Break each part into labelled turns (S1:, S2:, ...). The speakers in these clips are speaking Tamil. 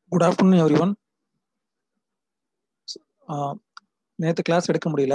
S1: குட் ஆஃப்டர்நூன் எவ்ரி ஒன் நேற்று கிளாஸ் எடுக்க முடியல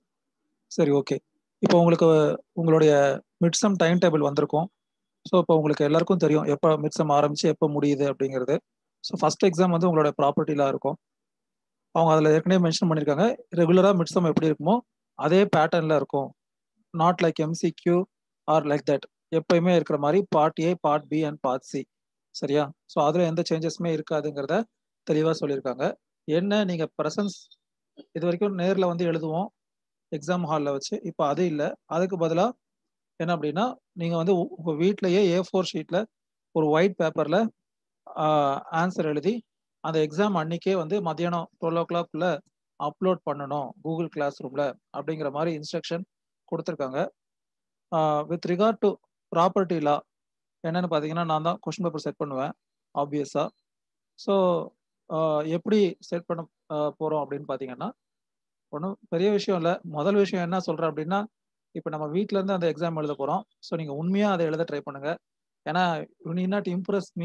S1: சரி ஓகே இப்போ உங்களுக்கு உங்களுடைய மிட்சம் டைம் டேபிள் வந்திருக்கும் ஸோ இப்போ உங்களுக்கு எல்லாருக்கும் தெரியும் எப்போ மிட்சம் ஆரம்பிச்சு எப்போ முடியுது அப்படிங்கிறது ஸோ ஃபர்ஸ்ட் எக்ஸாம் வந்து உங்களோட ப்ராப்பர்ட்டிலாம் இருக்கும் அவங்க அதில் ஏற்கனவே மென்ஷன் பண்ணியிருக்காங்க ரெகுலராக மிட்சம் எப்படி இருக்குமோ அதே பேட்டர்னில் இருக்கும் not like MCQ or like that எப்பயுமே இருக்கிற மாதிரி part A part B and part C சரியா ஸோ அதில் எந்த சேஞ்சஸுமே இருக்காதுங்கிறத தெளிவாக சொல்லியிருக்காங்க என்ன நீங்கள் ப்ரெசன்ஸ் இது வரைக்கும் நேரில் வந்து எழுதுவோம் எக்ஸாம் ஹாலில் வச்சு இப்போ அது இல்லை அதுக்கு பதிலாக என்ன அப்படின்னா நீங்கள் வந்து உங்கள் வீட்லேயே ஏ ஃபோர் ஷீட்டில் ஒரு ஒயிட் பேப்பரில் ஆன்சர் எழுதி அந்த எக்ஸாம் அன்னைக்கே வந்து மத்தியானம் டுவெல் ஓ கிளாக்குள்ள அப்லோட் பண்ணணும் கூகுள் கிளாஸ் ரூமில் அப்படிங்கிற மாதிரி இன்ஸ்ட்ரக்ஷன் கொடுத்துருக்காங்க with regard to property law என்னன்னு பார்த்தீங்கன்னா நான் தான் கொஸ்டின் பேப்பர் செட் பண்ணுவேன் ஆப்வியஸாக ஸோ எப்படி செட் பண்ண போகிறோம் அப்படின்னு பார்த்தீங்கன்னா ஒன்றும் பெரிய விஷயம் இல்லை முதல் விஷயம் என்ன சொல்கிறேன் அப்படின்னா இப்போ நம்ம வீட்டிலேருந்து அந்த எக்ஸாம் எழுத போகிறோம் ஸோ நீங்கள் உண்மையாக அதை எழுத ட்ரை பண்ணுங்கள் ஏன்னா யூ நீ நாட் இம்ப்ரெஸ் மீ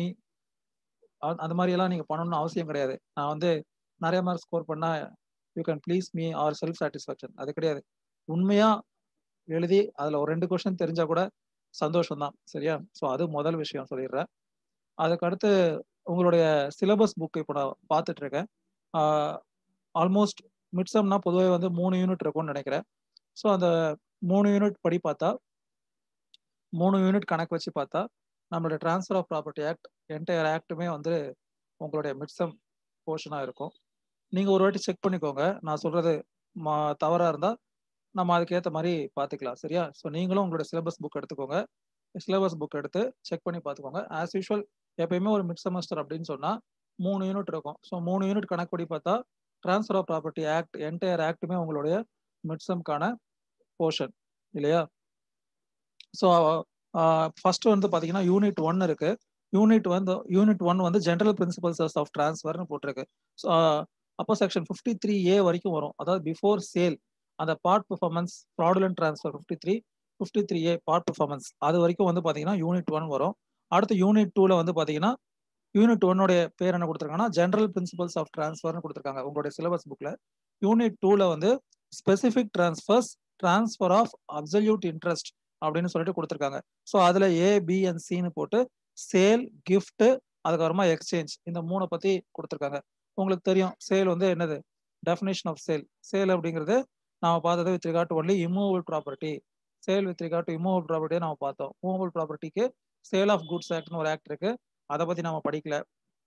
S1: அந்த மாதிரியெல்லாம் நீங்கள் பண்ணணும்னு அவசியம் கிடையாது நான் வந்து நிறைய மார்க் ஸ்கோர் பண்ணால் you can please me or self satisfaction அது கிடையாது உண்மையாக எழுதி அதில் ஒரு ரெண்டு கொஸ்டின் தெரிஞ்சால் கூட சந்தோஷம் தான் சரியா ஸோ அது முதல் விஷயம் சொல்லிடுறேன் அதுக்கடுத்து உங்களுடைய சிலபஸ் புக் இப்போ நான் பார்த்துட்டு இருக்கேன் ஆல்மோஸ்ட் மிட்சம்னா பொதுவாக வந்து மூணு யூனிட் இருக்கும்னு நினைக்கிறேன் ஸோ அந்த மூணு யூனிட் படி பார்த்தா மூணு யூனிட் கணக்கு வச்சு பார்த்தா நம்மளோட transfer of property act entire ஆக்ட்டுமே வந்து உங்களுடைய மிட்சம் போர்ஷனாக இருக்கும் நீங்கள் ஒரு வாட்டி செக் பண்ணிக்கோங்க நான் சொல்கிறது மா தவறாக இருந்தால் நம்ம அதுக்கேற்ற மாதிரி பார்த்துக்கலாம் சரியா ஸோ நீங்களும் உங்களோட சிலபஸ் புக் எடுத்துக்கோங்க சிலபஸ் புக் எடுத்து செக் பண்ணி பார்த்துக்கோங்க ஆஸ் யூஷுவல் எப்பயுமே ஒரு மிட் செமஸ்டர் அப்படின்னு சொன்னால் மூணு யூனிட் இருக்கும் ஸோ மூணு யூனிட் கணக்குப்படி பார்த்தா transfer of property act entire ஆக்ட்டுமே உங்களுடைய மிட்சம்கான போர்ஷன் இல்லையா ஸோ ஃபர்ஸ்ட் வந்து பார்த்தீங்கன்னா யூனிட் ஒன் இருக்கு யூனிட் வந்து யூனிட் ஒன் வந்து ஜென்ரல் பிரின்சிபல்ஸ் ஆஃப் டிரான்ஸ்ஃபர்னு போட்டிருக்கு ஸோ அப்போ செக்ஷன் ஃபிஃப்டி த்ரீ ஏ வரைக்கும் வரும் அதாவது பிஃபோர் சேல் அந்த part performance fraudulent transfer fifty three fifty three A part performance அது வரைக்கும் வந்து பார்த்தீங்கன்னா யூனிட் ஒன் வரும் அடுத்து யூனிட் டூவில் வந்து பார்த்தீங்கன்னா யூனிட் ஒன்னுடைய பேர் என்ன கொடுத்துருக்காங்கன்னா ஜென்ரல் பிரின்சிபல்ஸ் ஆஃப் ட்ரான்ஸ்ஃபர்னு கொடுத்துருக்காங்க உங்களுடைய சிலபஸ் புக்கில் யூனிட் டூவில் வந்து specific transfers transfer of absolute interest அப்படின்னு சொல்லிட்டு கொடுத்துருக்காங்க ஸோ அதில் ஏ பி அண்ட் சின்னு போட்டு சேல் கிஃப்ட் அதுக்கப்புறமா எக்ஸ்சேஞ்ச் இந்த மூணை பற்றி கொடுத்துருக்காங்க உங்களுக்கு தெரியும் சேல் வந்து என்னது டெஃபினேஷன் ஆஃப் சேல் சேல் அப்படிங்கிறது நாம பார்த்தது with regard only immovable property sale with regard to immovable ப்ராப்பர்ட்டியை நம்ம பார்த்தோம் மூவபிள் ப்ராப்பர்ட்டிக்கு சேல் ஆஃப் குட்ஸ் ஆக்ட்னு ஒரு ஆக்ட் இருக்கு அதை பற்றி நம்ம படிக்கல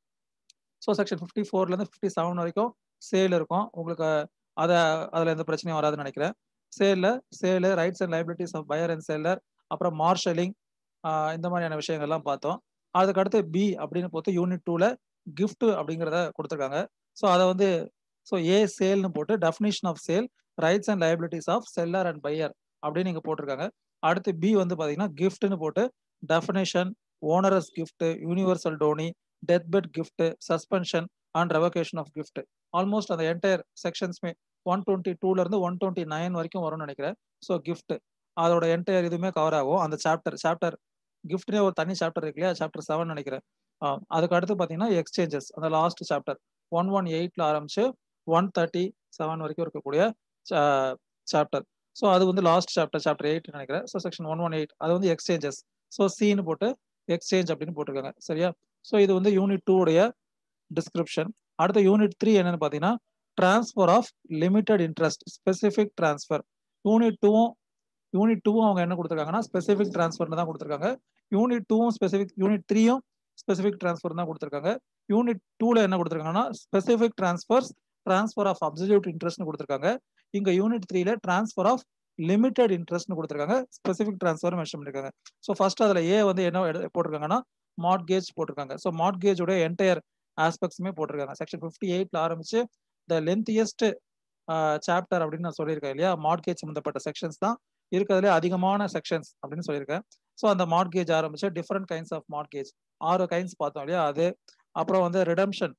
S1: ஸோ செக்ஷன் ஃபிஃப்டி ஃபோர்லேருந்து ஃபிஃப்டி செவன் வரைக்கும் சேல் இருக்கும் உங்களுக்கு அதை அதில் எந்த பிரச்சனையும் வராதுன்னு நினைக்கிறேன் சேலில் sale rights and liabilities of buyer and seller அப்புறம் மார்ஷலிங் இந்த மாதிரியான விஷயங்கள்லாம் பார்த்தோம் அதுக்கடுத்து பி அப்படின்னு பார்த்து யூனிட் டூவில் கிஃப்ட் அப்படிங்கிறத கொடுத்துருக்காங்க ஸோ அதை வந்து ஸோ ஏ சேல்னு போட்டு definition of sale rights and liabilities of seller and buyer அப்படின்னு நீங்கள் போட்டிருக்காங்க அடுத்து பி வந்து பார்த்தீங்கன்னா கிஃப்ட்னு போட்டு definition onerous gift universal donee death bed gift suspension and revocation of gift almost அந்த என்டையர் செக்ஷன்ஸ்மே ஒன் டுவெண்ட்டி டூலேருந்து ஒன் டுவெண்ட்டி நைன் வரைக்கும் வரும்னு நினைக்கிறேன் ஸோ கிஃப்ட் அதோட என்டையர் இதுவுமே கவர் ஆகும் அந்த சாப்டர் சாப்டர் கிஃப்ட்னே ஒரு தனி சாப்டர் இருக்கு இல்லையா சாப்டர் செவன் நினைக்கிறேன் அதுக்கு அடுத்து பார்த்தீங்கன்னா எக்ஸ்சேஞ்சஸ் அந்த லாஸ்ட் சாப்டர் ஒன் ஒன் எயிட்ல ஆரம்பிச்சு ஒன் தேர்ட்டி செவன் வரைக்கும் இருக்கக்கூடிய சாப்டர் ஸோ அது வந்து லாஸ்ட் சாப்டர் சாப்டர் எயிட் நினைக்கிறேன் so section one one eight அது வந்து எக்ஸ்சேஞ்சஸ் ஸோ சீன்னு போட்டு எக்ஸ்சேஞ்ச் அப்படின்னு போட்டிருக்காங்க சரியா ஸோ இது வந்து யூனிட் டூ உடைய டிஸ்கிரிப்ஷன் அடுத்த யூனிட் த்ரீ என்னன்னு பார்த்தீங்கன்னா transfer of limited interest specific transfer unit டூவும் யூனிட் டூவும் அவங்க என்ன கொடுத்துருக்காங்கன்னா ஸ்பெசிஃபிக் டிரான்ஸ்ஃபர்னு தான் கொடுத்துருக்காங்க யூனிட் டூவும் ஸ்பெசிஃபிக் யூனிட் த்ரீயும் ஸ்பெசிஃபிக் டிரான்ஸ்ஃபர் தான் கொடுத்துருக்காங்க யூனிட் டூல என்ன கொடுத்துருக்காங்கன்னா specific transfers transfer of absolute இன்ட்ரெஸ்ட்னு கொடுத்துருக்காங்க இங்க யூனிட் த்ரீல டிரான்ஸ்ஃபர் ஆஃப் லிமிடெட் இன்ட்ரெஸ்ட்னு கொடுத்துருக்காங்க ஸ்பெசிஃபிக் டிரான்ஸ்ஃபர் மென்ஷன் பண்ணிருக்காங்க ஸோ ஃபர்ஸ்ட் அதுல ஏ வந்து என்ன போட்டிருக்காங்கன்னா மார்ட்கேஜ் போட்டிருக்காங்க ஸோ மார்ட்கேஜோட என்டையர் ஆஸ்பெக்ட்ஸுமே போட்டிருக்காங்க செக்ஷன் ஃபிஃப்டி எயிட்ல ஆரம்பிச்சு த லென்த்தியஸ்ட் சாப்டர் அப்படின்னு நான் சொல்லியிருக்கேன் இல்லையா மார்ட்கேஜ் சம்மந்தப்பட்ட செக்ஷன்ஸ் தான் இருக்கிறதுல அதிகமான செக்ஷன்ஸ் அப்படின்னு சொல்லியிருக்கேன் ஸோ அந்த மார்ட்கேஜ் ஆரம்பிச்சு டிஃப்ரெண்ட் கைண்ட்ஸ் ஆஃப் மார்ட்கேஜ் ஆறு கைண்ட்ஸ் பார்த்தோம் இல்லையா அது அப்புறம் வந்து redemption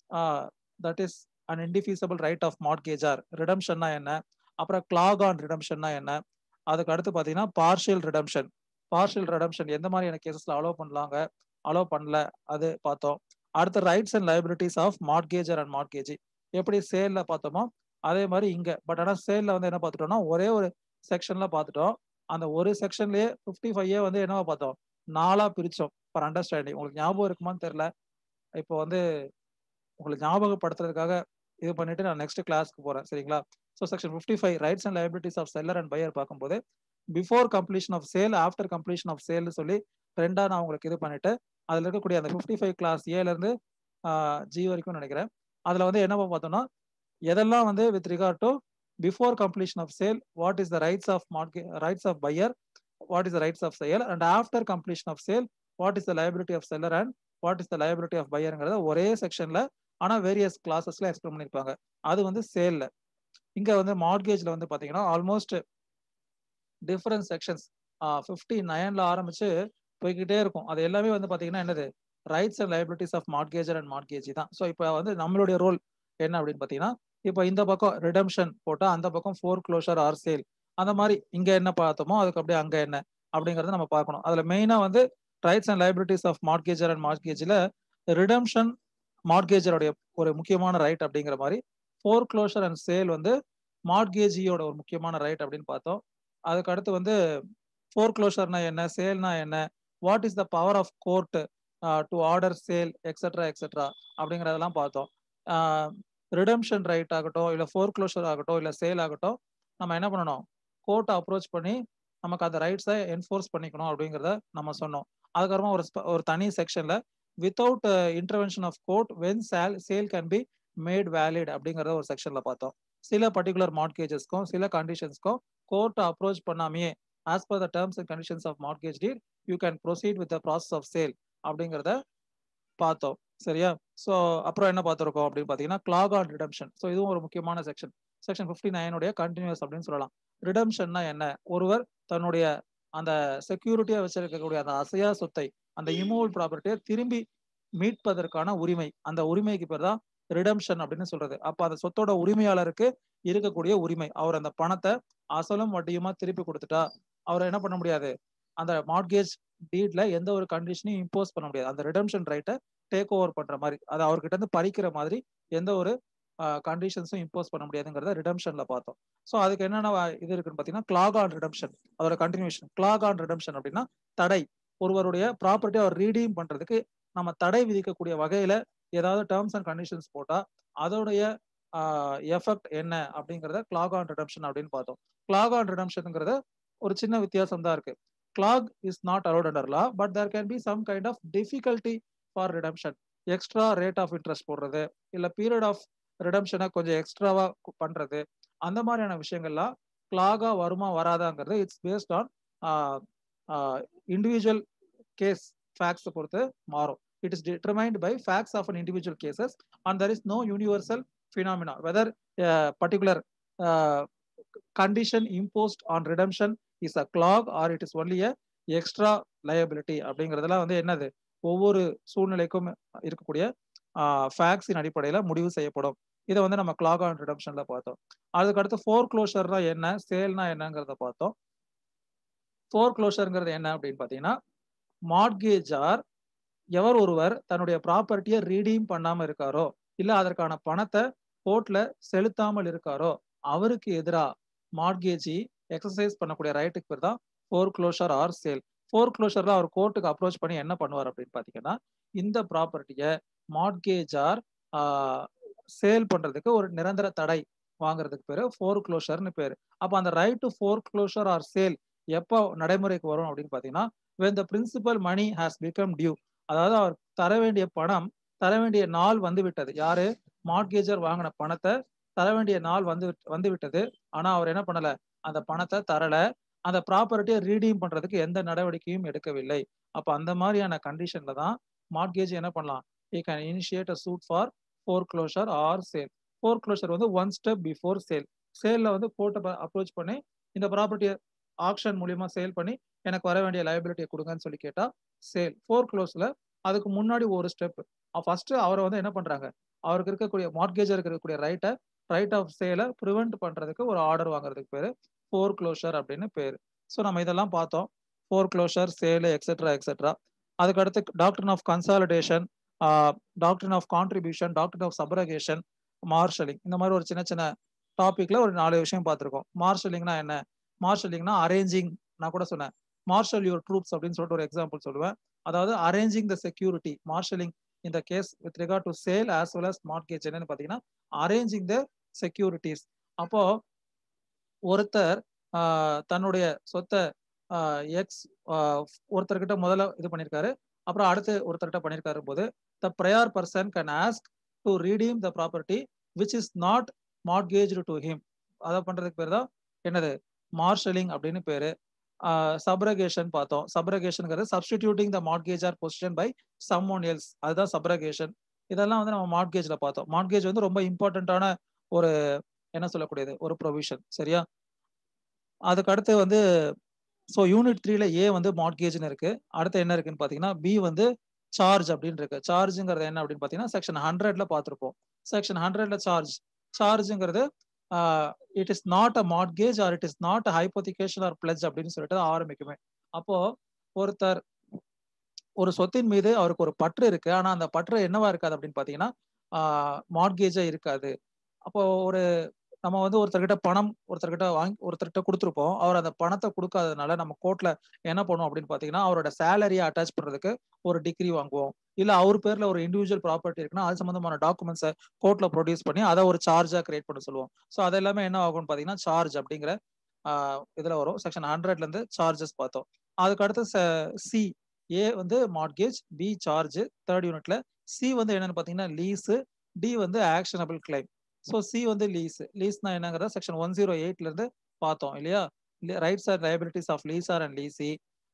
S1: that is an indefeasible right of mortgagor ரிடம்ஷன்னா என்ன அப்புறம் கிளாக் ஆன் ரிடம்ஷன்னா என்ன அதுக்கு அடுத்து பார்த்தீங்கன்னா பார்ஷியல் ரிடம்ஷன் பார்ஷியல் ரிடம்ஷன் எந்த மாதிரியான கேசஸ்ல அலோவ் பண்ணலாங்க அலோவ் பண்ணல அது பார்த்தோம் அடுத்த rights and liabilities of mortgagor and mortgagee எப்படி சேல்ல பார்த்தோமோ அதே மாதிரி இங்க பட் ஆனால் சேல்ல வந்து என்ன பார்த்துட்டோம்னா ஒரே ஒரு செக்ஷன்ல பார்த்துட்டோம் அந்த ஒரு செக்ஷன்லயே ஃபிஃப்டி ஃபைவ் வந்து என்னவா பார்த்தோம் நாலா பிரிச்சோம் ஃபார் அண்டர்ஸ்டாண்டிங் உங்களுக்கு ஞாபகம் இருக்குமான்னு தெரியல இப்போ வந்து உங்களுக்கு ஞாபகப்படுத்துறதுக்காக இது பண்ணிட்டு நான் நெக்ஸ்ட் கிளாஸ்க்கு போறேன் சரிங்களா so section fifty five rights and liabilities of seller and buyer பார்க்கும்போது before completion of sale after completion of சேல்னு சொல்லி ரெண்டா நான் உங்களுக்கு இது பண்ணிட்டு அதுல இருக்கக்கூடிய அந்த ஃபிஃப்டி ஃபைவ் கிளாஸ் ஏல இருந்து ஜி வரைக்கும் நினைக்கிறேன் அதுல வந்து என்ன பார்த்தோம்னா எதெல்லாம் வந்து with regard to before completion of sale what is the rights of market rights of buyer what is the rights of sale and after completion of sale what is the liability of seller and what is the liability of பையருங்கிறத ஒரே செக்ஷன்ல ஆனா வேரியஸ் கிளாஸஸ்ல எக்ஸ்பிளைன் பண்ணிருப்பாங்க அது வந்து சேல்ல இங்க வந்து மார்கேஜ்ல வந்து பாத்தீங்கன்னா ஆல்மோஸ்ட் டிஃபரண்ட் செக்ஷன்ஸ் ஃபிஃப்டி நைன்ல ஆரம்பிச்சு போய்கிட்டே இருக்கும் அது எல்லாமே வந்து பாத்தீங்கன்னா என்னது rights and liabilities of mortgagor and mortgagee தான் ஸோ இப்போ வந்து நம்மளுடைய ரோல் என்ன அப்படின்னு பாத்தீங்கன்னா இப்போ இந்த பக்கம் ரிடம்ஷன் போட்டா அந்த பக்கம் ஃபோர் க்ளோஷர் ஆர் சேல் அந்த மாதிரி இங்க என்ன பார்த்தோமோ அதுக்கு அப்படியே அங்க என்ன அப்படிங்கறத நம்ம பார்க்கணும் அதுல மெயினா வந்து rights and liabilities of mortgagor and மார்கேஜில் ரிடம்ஷன் மார்கேஜருடைய ஒரு முக்கியமான ரைட் அப்படிங்கிற மாதிரி ஃபோர் க்ளோஷர் அண்ட் சேல் வந்து மார்கேஜியோட ஒரு முக்கியமான ரைட் அப்படின்னு பார்த்தோம் அதுக்கு அடுத்து வந்து ஃபோர் க்ளோஷர்னா என்ன சேல்னா என்ன what is the power of court to order sale etcetera etcetera அப்படிங்கிறதெல்லாம் பார்த்தோம் ரிடம்ஷன் ரைட் ஆகட்டும் இல்லை ஃபோர் க்ளோஷர் ஆகட்டும் இல்லை சேல் ஆகட்டும் நம்ம என்ன பண்ணணும் கோர்ட்டை அப்ரோச் பண்ணி நமக்கு அந்த ரைட்ஸை என்ஃபோர்ஸ் பண்ணிக்கணும் அப்படிங்கிறத நம்ம சொன்னோம் அதுக்கப்புறமா ஒரு ஒரு தனி செக்ஷன்ல without intervention of court when sale sale can be made valid அப்படிங்கிறத ஒரு செக்ஷன்ல பார்த்தோம் சில பர்டிகுலர் மார்க்கேஜஸ்க்கும் சில கண்டிஷன்ஸ்க்கும் கோர்ட்டை அப்ரோச் பண்ணாமையே as per the terms and conditions of mortgage deal you can proceed with the process of sale அப்படிங்கிறத பார்த்தோம் சரியா ஸோ அப்புறம் என்ன பார்த்துருக்கோம் அப்படின்னு பார்த்தீங்கன்னா கிளாக் ஆன் ரிடம்ஷன் ஸோ இதுவும் ஒரு முக்கியமான செக்ஷன் செக்ஷன் ஃபிஃப்டி நைனுடைய கண்டினியூஸ் அப்படின்னு சொல்லலாம் ரிடம்ஷன்னா என்ன ஒருவர் தன்னுடைய அந்த செக்யூரிட்டியா வச்சிருக்கக்கூடிய அந்த அசையா சொத்தை அந்த இமூவல் ப்ராப்பர்ட்டியை திரும்பி மீட்பதற்கான உரிமை அந்த உரிமைக்கு பேர் தான் ரிடம்ஷன் அப்படின்னு சொல்றது அப்ப அந்த சொத்தோட உரிமையாளருக்கு இருக்கக்கூடிய உரிமை அவர் அந்த பணத்தை அசலும் வட்டியுமா திருப்பி கொடுத்துட்டா அவர் என்ன பண்ண முடியாது அந்த மார்கேஜ் டீட்ல எந்த ஒரு கண்டிஷனையும் இம்போஸ் பண்ண முடியாது அந்த ரிடம்ஷன் ரைட்டை டேக் ஓவர் பண்ற மாதிரி அதை அவர்கிட்ட இருந்து பறிக்கிற மாதிரி எந்த ஒரு கண்டிஷன்ஸும் இம்போஸ் பண்ண முடியாதுங்கிறத ரிடம்ஷன்ல பார்த்தோம் ஸோ அதுக்கு என்னென்ன இது இருக்குன்னு பார்த்தீங்கன்னா கிளாக் ஆன் ரிடம்ஷன் அதோட கண்டினியூஷன் கிளாக் ஆன் ரிடம்ஷன் அப்படின்னா தடை ஒருவருடைய ப்ராப்பர்ட்டி அவர் ரீடீம் பண்றதுக்கு நம்ம தடை விதிக்கக்கூடிய வகையில ஏதாவது டேர்ம்ஸ் அண்ட் கண்டிஷன்ஸ் போட்டா அதோடைய எஃபெக்ட் என்ன அப்படிங்கிறத கிளாக் ஆன் ரிடம்ஷன் அப்படின்னு பார்த்தோம் கிளாக் ஆன் ரிடம்ஷனுங்கிறத ஒரு சின்ன வித்தியாசம் தான் இருக்கு clog is not allowed under law but there can be some kind of difficulty for redemption extra rate of interest போடுறது இல்ல பீரியட் ஆஃப் ரிடம்ஷனை கொஞ்சம் எக்ஸ்ட்ராவா பண்றது அந்த மாதிரியான விஷயங்கள்லாம் கிளாகா வருமா வராதாங்கிறது it's based on individual case ஃபேக்ட்ஸை பொறுத்து மாறும் it is determined by facts of an individual cases and there is no universal phenomena whether particular condition imposed on redemption is a clog or it is only a extra liability அப்படிங்கிறதெல்லாம் வந்து என்னது ஒவ்வொரு சூழ்நிலைக்கும் இருக்கக்கூடிய ஃபேக்ஸின் அடிப்படையில் முடிவு செய்யப்படும் இதை வந்து நம்ம கிளாக் ஆன் ரிடம்ஷன்ல பார்த்தோம் அதுக்கு அடுத்து ஃபோர் க்ளோஷர்னா என்ன சேல்னா என்னங்கிறத பார்த்தோம் ஃபோர் க்ளோஷருங்கிறது என்ன அப்படின்னு பார்த்தீங்கன்னா மார்கேஜார் எவர் ஒருவர் தன்னுடைய ப்ராப்பர்ட்டியை ரீடீம் பண்ணாம இருக்காரோ இல்ல அதற்கான பணத்தை கோர்ட்ல செலுத்தாமல் இருக்காரோ அவருக்கு எதிராக மார்கேஜி எக்ஸசைஸ் பண்ணக்கூடிய ரைட்டுக்கு பேர் தான் ஃபோர் க்ளோஷர் ஆர் சேல் ஃபோர் க்ளோஷர்ல அவர் கோர்ட்டுக்கு அப்ரோச் பண்ணி என்ன பண்ணுவார் அப்படின்னு பாத்தீங்கன்னா இந்த ப்ராப்பர்ட்டியை மார்கேஜார் சேல் பண்றதுக்கு ஒரு நிரந்தர தடை வாங்குறதுக்கு பேரு ஃபோர் க்ளோஷர்னு பேரு அப்ப அந்த right to foreclosure or sale எப்போ நடைமுறைக்கு வரும் அப்படின்னு பாத்தீங்கன்னா when the principal money has become due அதாவது அவர் தர வேண்டிய பணம் தர வேண்டிய நாள் வந்து விட்டது யாரு மார்கேஜர் வாங்கின பணத்தை தர வேண்டிய நாள் வந்து வந்து விட்டது ஆனா அவர் என்ன பண்ணல அந்த பணத்தை தரல அந்த ப்ராப்பர்ட்டியை ரீடீம் பண்றதுக்கு எந்த நடவடிக்கையும் எடுக்கவில்லை அப்ப அந்த மாதிரியான கண்டிஷன்ல தான் மார்கேஜ் என்ன பண்ணலாம் he can initiate a suit for foreclosure or sale foreclosure வந்து ஒன் ஸ்டெப் பிஃபோர் சேல் சேல்ல வந்து கோர்ட்டை அப்ரோச் பண்ணி இந்த ப்ராப்பர்ட்டியை ஆக்ஷன் மூலியமா சேல் பண்ணி எனக்கு வர வேண்டிய லைபிலிட்டியை கொடுங்கன்னு சொல்லி கேட்டா சேல் ஃபோர் க்ளோஸ்ல அதுக்கு முன்னாடி ஒரு ஸ்டெப் ஃபர்ஸ்ட் அவரை வந்து என்ன பண்றாங்க அவருக்கு இருக்கக்கூடிய மார்கேஜர் இருக்கக்கூடிய ரைட்டை ரைட் ஆஃப் சேலை ப்ரிவெண்ட் பண்றதுக்கு ஒரு ஆர்டர் வாங்குறதுக்கு பேரு ஃபோர் க்ளோஷர் அப்படின்னு பேரு ஸோ நம்ம இதெல்லாம் பார்த்தோம் foreclosure sale etcetera etcetera அதுக்கு அடுத்து doctrine of consolidation doctrine of contribution doctrine of subrogation marshalling இந்த மாதிரி ஒரு சின்ன சின்ன டாபிக்ல ஒரு நாலு விஷயம் பார்த்துருக்கோம் மார்ஷலிங்னா என்ன மார்ஷலிங்னா அரேஞ்சிங் நான் கூட சொன்னேன் மார்ஷல் யுவர் ட்ரூப்ஸ் அப்படின்னு சொல்லிட்டு ஒரு எக்ஸாம்பிள் சொல்லுவேன் அதாவது அரேஞ்சிங் த செக்யூரிட்டி மார்ஷலிங் இந்த case with regard to sale as well as mortgage என்னன்னு பார்த்தீங்கன்னா அரேஞ்சிங் த செக்யூரிட்டிஸ் அப்போ ஒருத்தர் தன்னுடைய சொத்தை எக்ஸ் ஒருத்தர்கிட்ட முதல்ல இது பண்ணியிருக்காரு அப்புறம் அடுத்து ஒருத்தர்கிட்ட பண்ணியிருக்காரு போது the prior person can ask to redeem the property which is not mortgage to him அதை பண்றதுக்கு பேர் தான் என்னது மார்ஷலிங் அப்படின்னு பேரு சப்ரகேஷன் பார்த்தோம் சப்ரகேஷனுங்கிறது substituting the mortgage or position by some one else அதுதான் சப்ரகேஷன் இதெல்லாம் வந்து நம்ம மார்கேஜ்ல பார்த்தோம் மார்கேஜ் வந்து ரொம்ப இம்பார்ட்டண்ட்டான ஒரு என்ன சொல்லக்கூடியது ஒரு ப்ரொவிஷன் சரியா அதுக்கு அடுத்து வந்து ஸோ யூனிட் த்ரீல ஏ வந்து மார்கேஜ்னு இருக்கு அடுத்து என்ன இருக்குன்னு பார்த்தீங்கன்னா பி வந்து சார்ஜ் அப்படின்னு இருக்கு சார்ஜுங்கிறது என்ன அப்படின்னு பார்த்தீங்கன்னா செக்ஷன் ஹண்ட்ரட்ல பார்த்துருப்போம் செக்ஷன் ஹண்ட்ரட்ல சார்ஜ் சார்ஜுங்கிறது it is not a mortgage or it is not a hypothecation or pledge அப்படின்னு சொல்லிட்டு ஆரம்பிக்குமே அப்போ ஒருத்தர் ஒரு சொத்தின் மீது அவருக்கு ஒரு பற்று இருக்கு ஆனா அந்த பற்று என்னவா இருக்காது அப்படின்னு பாத்தீங்கன்னா மார்கேஜா இருக்காது அப்போ ஒரு நம்ம வந்து ஒருத்தர்கிட்ட பணம் ஒருத்தர்கிட்ட வாங்கி ஒருத்தர்கிட்ட கொடுத்துருப்போம் அவர் அந்த பணத்தை கொடுக்காததுனால நம்ம கோர்ட்ல என்ன பண்ணுவோம் அப்படின்னு பாத்தீங்கன்னா அவரோட சேலரியை அட்டாச் பண்றதுக்கு ஒரு டிகிரி வாங்குவோம் இல்ல அவர் பேர்ல ஒரு இண்டிவிஜுவல் ப்ராப்பர்ட்டி இருக்குன்னா அது சம்பந்தமான டாக்குமெண்ட்ஸை கோர்ட்ல ப்ரொடியூஸ் பண்ணி அதை ஒரு சார்ஜா கிரியேட் பண்ண சொல்லுவோம் ஸோ அது எல்லாமே என்ன ஆகும்னு பாத்தீங்கன்னா சார்ஜ் அப்படிங்கிற இதுல வரும் செக்ஷன் ஹண்ட்ரட்ல இருந்து சார்ஜஸ் பார்த்தோம் அதுக்கு அடுத்து சி ஏ வந்து மார்கேஜ் பி சார்ஜ் தேர்ட் யூனிட்ல சி வந்து என்னன்னு பாத்தீங்கன்னா லீஸு டி வந்து ஆக்ஷனபிள் கிளைம் ஸோ சி வந்து லீஸ் லீஸ்னா என்னங்கிறத செக்ஷன் ஒன் ஜீரோ எயிட்ல இருந்து பார்த்தோம் இல்லையா rights or liabilities of lessor and lessee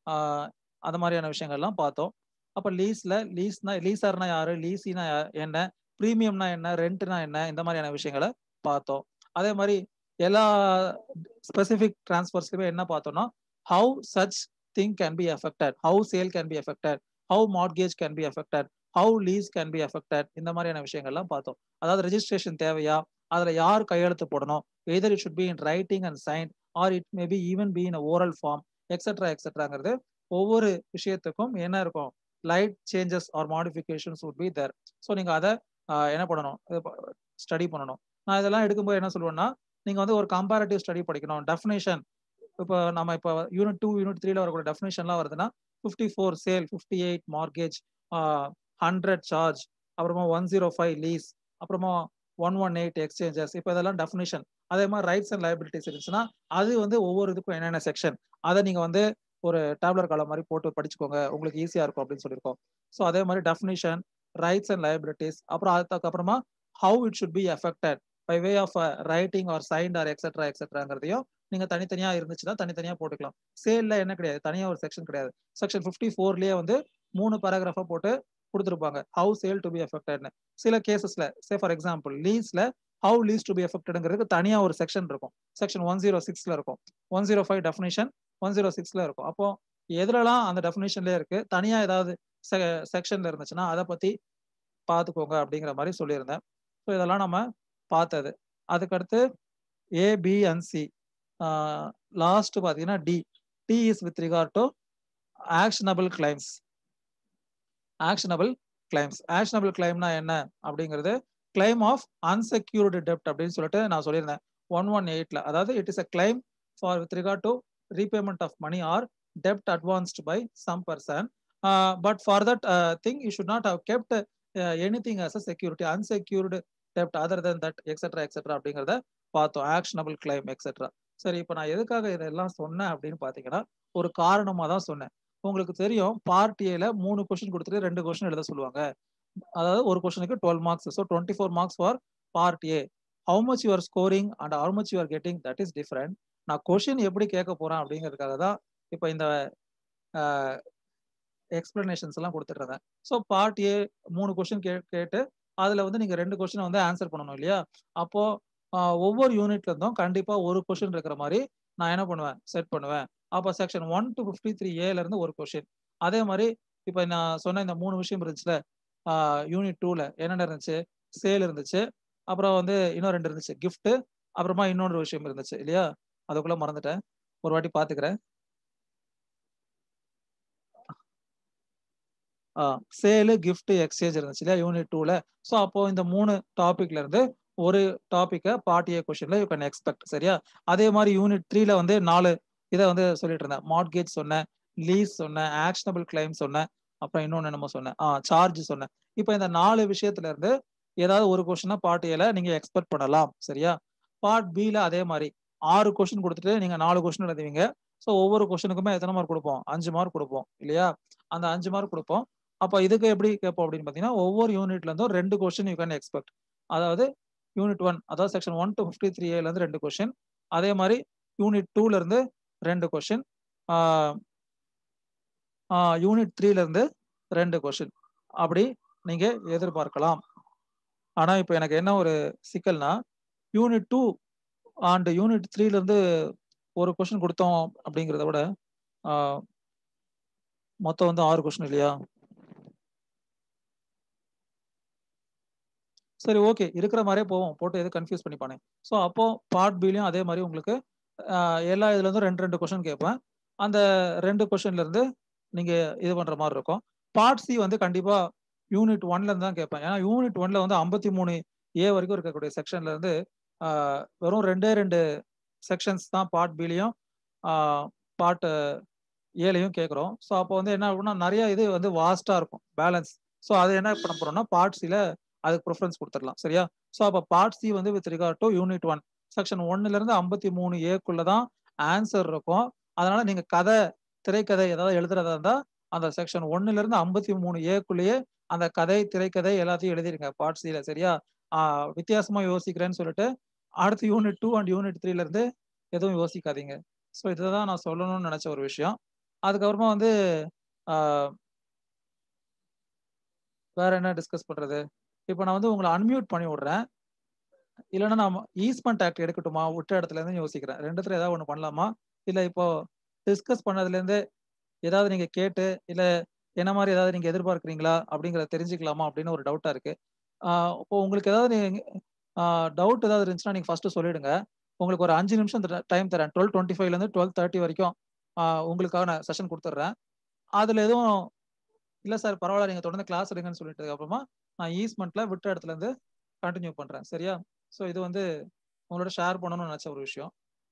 S1: அந்த மாதிரியான விஷயங்கள்லாம் பார்த்தோம் அப்போ லீஸ்ல லீஸ்னா லீஸார்னா யாரு லீசினா என்ன ப்ரீமியம்னா என்ன ரெண்ட்னா என்ன இந்த மாதிரியான விஷயங்களை பார்த்தோம் அதே மாதிரி எல்லா ஸ்பெசிபிக் டிரான்ஸ்பர்ஸ்க்குமே என்ன பார்த்தோம்னா how such thing can be affected how sale can be affected how mortgage can be affected how lease can be affected இந்த மாதிரியான விஷயங்கள்லாம் பார்த்தோம் அதாவது ரெஜிஸ்ட்ரேஷன் தேவையா அதுல யார் கையெழுத்து போடணும் either it should be in writing and sign or it may be even be in oral form et cetera எக்ஸெட்ராங்கிறது ஒவ்வொரு விஷயத்துக்கும் என்ன இருக்கும் light changes or modifications would be there so நீங்க அதை என்ன பண்ணணும் ஸ்டடி பண்ணணும் நான் இதெல்லாம் எடுக்கும்போது என்ன சொல்லுவேன்னா நீங்க வந்து ஒரு கம்பேரட்டிவ் ஸ்டடி படிக்கணும் டெஃபினேஷன் இப்போ நம்ம இப்போ யூனிட் டூ யூனிட் த்ரீல வரக்கூடிய டெஃபினேஷன்லாம் வருதுன்னா fifty four sale fifty eight mortgage hundred charge அப்புறமா ஒன் ஜீரோ ஃபைவ் லீஸ் அப்புறமா ஒன் ஒன் எயிட் எக்ஸ்சேஞ்சஸ் இப்போ இதெல்லாம் டெஃபினேஷன் அதே மாதிரி ரைட்ஸ் அண்ட் லைபிலிட்டிஸ் இருந்துச்சுன்னா அது வந்து ஒவ்வொரு இதுக்கும் என்னென்ன செக்ஷன் அதை நீங்க வந்து ஒரு டேப்லர் காலம் மாதிரி போட்டு படிச்சுக்கோங்க உங்களுக்கு ஈஸியா இருக்கும் அப்படின்னு சொல்லியிருக்கோம் ஸோ அதே மாதிரி டெஃபினேஷன் ரைட்ஸ் அண்ட் லைபிலிட்டிஸ் அப்புறம் அதுக்கப்புறமா how it should be effected by way of writing or signed or et cetera எக்ஸெட்ராங்கிறதையும் நீங்க தனித்தனியா இருந்துச்சுன்னா தனித்தனியா போட்டுக்கலாம் சேல்ல என்ன கிடையாது தனியா ஒரு செக்ஷன் கிடையாது செக்ஷன் ஃபிஃப்டி ஃபோர்லயே வந்து மூணு பேராகிராஃபா போட்டு கொடுத்துருப்பாங்க ஹவு சேல் டு பி எஃபெக்டட்னு சில கேசஸ்ல சே ஃபார் எக்ஸாம்பிள் லீஸ்ல ஹவு லீஸ் டு பி எஃபெக்டடுங்கிறதுக்கு தனியா ஒரு செக்ஷன் இருக்கும் செக்ஷன் ஒன் ஜீரோ சிக்ஸ்ல இருக்கும் one zero five definition one zero சிக்ஸ்ல இருக்கும் அப்போ எதுலலாம் அந்த டெஃபினேஷன்லேயே இருக்கு தனியா ஏதாவது செக்ஷன்ல இருந்துச்சுன்னா அதை பத்தி பார்த்துக்கோங்க அப்படிங்கிற மாதிரி சொல்லியிருந்தேன் ஸோ இதெல்லாம் நம்ம பார்த்தது அதுக்கடுத்து A B and C last பார்த்தீங்கன்னா D D is with regard to actionable claims actionable claims actionable கிளைம்னா என்ன அப்படிங்கிறது கிளைம் ஆஃப் அன்செக்யூர்டு டெப்ட் அப்படின்னு சொல்லிட்டு நான் சொல்லியிருந்தேன் ஒன் ஒன் எயிட்ல அதாவது it is a claim for with regard to repayment of money or dept advanced by some person but for that thing you should not have kept any thing as a security unsecured dept other then that etcetera etcetera அப்படிங்கிறத பார்த்தோம் ஆக்ஷனபிள் கிளைம் எக்ஸெட்ரா சரி இப்போ நான் எதுக்காக இதெல்லாம் சொன்னேன் அப்படின்னு பார்த்தீங்கன்னா ஒரு காரணமாக தான் சொன்னேன் உங்களுக்கு தெரியும் பார்ட் ஏல மூணு கொஸ்டின் கொடுத்துட்டு ரெண்டு கொஸ்டின் எழுத சொல்லுவாங்க அதாவது ஒரு கொஸ்டினுக்கு twelve marks so twenty four marks for part A how much you're scoring and how much you're getting that is different நான் கொஷின் எப்படி கேட்க போறேன் அப்படிங்கிறதுக்காக தான் இப்போ இந்த எக்ஸ்பிளனேஷன்ஸ் எல்லாம் கொடுத்துட்டு ஸோ பார்ட் ஏ மூணு கொஸ்டின் கே கேட்டு அதுல வந்து நீங்க ரெண்டு கொஸ்டின் வந்து ஆன்சர் பண்ணணும் இல்லையா அப்போ ஒவ்வொரு யூனிட்ல இருந்தும் கண்டிப்பா ஒரு கொஸ்டின் இருக்கிற மாதிரி நான் என்ன பண்ணுவேன் செட் பண்ணுவேன் அப்போ section one to fifty three ஏல இருந்து ஒரு கொஸ்டின் அதே மாதிரி இப்போ நான் சொன்ன இந்த மூணு விஷயம் இருந்துச்சுல யூனிட் டூல என்னென்ன இருந்துச்சு சேல் இருந்துச்சு அப்புறம் வந்து இன்னும் ரெண்டு இருந்துச்சு கிஃப்ட் அப்புறமா இன்னொரு விஷயம் இருந்துச்சு இல்லையா அதுக்குள்ள மறந்துட்டேன் ஒரு வாட்டி பாத்துக்கிறேன் சேலு gift எக்ஸ்சேஞ்ச் இருந்துச்சு இல்லையா யூனிட் டூல ஸோ அப்போ இந்த மூணு டாபிக்ல இருந்து ஒரு டாபிக்கை பார்ட் ஏ கொஸ்டின்ல யூ கேன் எக்ஸ்பெக்ட் சரியா அதே மாதிரி யூனிட் த்ரீல வந்து நாலு இதை வந்து சொல்லிட்டு இருந்தேன் மார்ட்கேஜ் சொன்னேன் லீஸ் சொன்னேன் ஆக்ஷனபிள் கிளைம் சொன்னேன் அப்புறம் இன்னொன்னு என்னமோ சொன்னேன் ஆ சார்ஜ் சொன்னேன் இப்போ இந்த நாலு விஷயத்துல இருந்து ஏதாவது ஒரு கொஸ்டினா பார்ட் ஏல நீங்க எக்ஸ்பெக்ட் பண்ணலாம் சரியா பார்ட் பில அதே மாதிரி ஆறு கொஸ்டின் கொடுத்துட்டு நீங்க நாலு கொஸ்டின் எழுதுவீங்க ஸோ ஒவ்வொரு கொஸ்டினுக்குமே எத்தனை மார்க் கொடுப்போம் அஞ்சு மார்க் கொடுப்போம் இல்லையா அந்த அஞ்சு மார்க் கொடுப்போம் அப்போ இதுக்கு எப்படி கேட்போம் அப்படின்னு பார்த்தீங்கன்னா ஒவ்வொரு யூனிட்ல இருந்தும் ரெண்டு கொஸ்டின் யூ கேன் எக்ஸ்பெக்ட் அதாவது யூனிட் ஒன் அதாவது section one to fifty three ஏல இருந்து ரெண்டு கொஸ்டின் அதே மாதிரி யூனிட் டூல இருந்து ரெண்டு கொஸ்டின் யூனிட் த்ரீல இருந்து ரெண்டு கொஸ்டின் அப்படி நீங்க எதிர்பார்க்கலாம் ஆனா இப்போ எனக்கு என்ன ஒரு சிக்கல்னா யூனிட் டூ அண்ட் யூனிட் த்ரீல இருந்து ஒரு கொஸ்டின் கொடுத்தோம் அப்படிங்கிறத விட ஆஹ், மொத்தம் வந்து ஆறு கொஸ்டின் இல்லையா சரி ஓகே இருக்கிற மாதிரியே போவோம் போட்டு எது கன்ஃபியூஸ் பண்ணிப்பானே ஸோ அப்போ பார்ட் பிலையும் அதே மாதிரி உங்களுக்கு ஆஹ், எல்லா இதுல இருந்தும் ரெண்டு ரெண்டு கொஸ்டின் கேட்பேன் அந்த ரெண்டு கொஸ்டின்ல இருந்து நீங்க இது பண்ற மாதிரி இருக்கும் பார்ட் சி வந்து கண்டிப்பா யூனிட் ஒன்ல இருந்து தான் கேட்பேன் ஏன்னா யூனிட் ஒன்ல வந்து ஐம்பத்தி மூணு ஏ வரைக்கும் இருக்கக்கூடிய செக்ஷன்ல இருந்து ஆஹ், வெறும் ரெண்டே ரெண்டு செக்ஷன்ஸ் தான் பார்ட் பிலையும் பார்ட் ஏலையும் கேட்குறோம் ஸோ அப்போ வந்து என்ன ஆகும்னா நிறைய இது வந்து வாஸ்டா இருக்கும் பேலன்ஸ் ஸோ அது என்ன பண்ண போறோம்னா பார்ட் சில அதுக்கு ப்ரிஃபரன்ஸ் கொடுத்துடலாம் சரியா ஸோ அப்போ பார்ட் சி வந்து with regard to unit one section ஒன்னுல இருந்து ஐம்பத்தி மூணு ஏக்குள்ள தான் ஆன்சர் இருக்கும் அதனால நீங்க கதை திரைக்கதை ஏதாவது எழுதுறதா இருந்தா அந்த செக்ஷன் ஒன்னுல இருந்து ஐம்பத்தி மூணு ஏக்குள்ளேயே அந்த கதை திரைக்கதை எல்லாத்தையும் எழுதிருங்க பார்ட் சில சரியா ஆஹ் வித்தியாசமா யோசிக்கிறேன்னு சொல்லிட்டு அடுத்து யூனிட் டூ அண்ட் யூனிட் த்ரீல இருந்து எதுவும் யோசிக்காதீங்க ஸோ இதுதான் நான் சொல்லணும்னு நினைச்ச ஒரு விஷயம் அதுக்கப்புறமா வந்து ஆஹ் வேற என்ன டிஸ்கஸ் பண்றது இப்போ நான் வந்து உங்களை அன்மியூட் பண்ணி விடுறேன் இல்லைன்னா நான் ஈஸ்மெண்ட் ஆக்ட் எடுக்கட்டுமா விட்ட இடத்துல இருந்து யோசிக்கிறேன் ரெண்டுத்துல ஏதாவது ஒன்று பண்ணலாமா இல்லை இப்போ டிஸ்கஸ் பண்ணதுல இருந்து ஏதாவது நீங்க கேட்டு இல்ல என்ன மாதிரி ஏதாவது நீங்க எதிர்பார்க்குறீங்களா அப்படிங்கறத தெரிஞ்சுக்கலாமா அப்படின்னு ஒரு டவுட்டா இருக்கு ஆஹ் இப்போ உங்களுக்கு ஏதாவது டவுட் ஏதாவது இருந்துச்சுன்னா நீங்க ஃபர்ஸ்ட் சொல்லிடுங்க உங்களுக்கு ஒரு அஞ்சு நிமிஷம் டைம் தரேன் டுவெல் டுவெண்ட்டி ஃபைவ்ல இருந்து டுவெல் தேர்ட்டி வரைக்கும் ஆஹ் உங்களுக்காக நான் செஷன் கொடுத்துட்றேன் அதுல எதுவும் இல்ல சார் பரவாயில்ல நீங்க தொடர்ந்து கிளாஸ் எடுங்கன்னு சொல்லிட்டு அப்புறமா நான் ஈஸ்மெண்ட்ல விட்ட இடத்துல இருந்து கண்டினியூ பண்றேன் சரியா ஸோ இது வந்து உங்களோட ஷேர் பண்ணணும்னு நினைச்ச ஒரு விஷயம்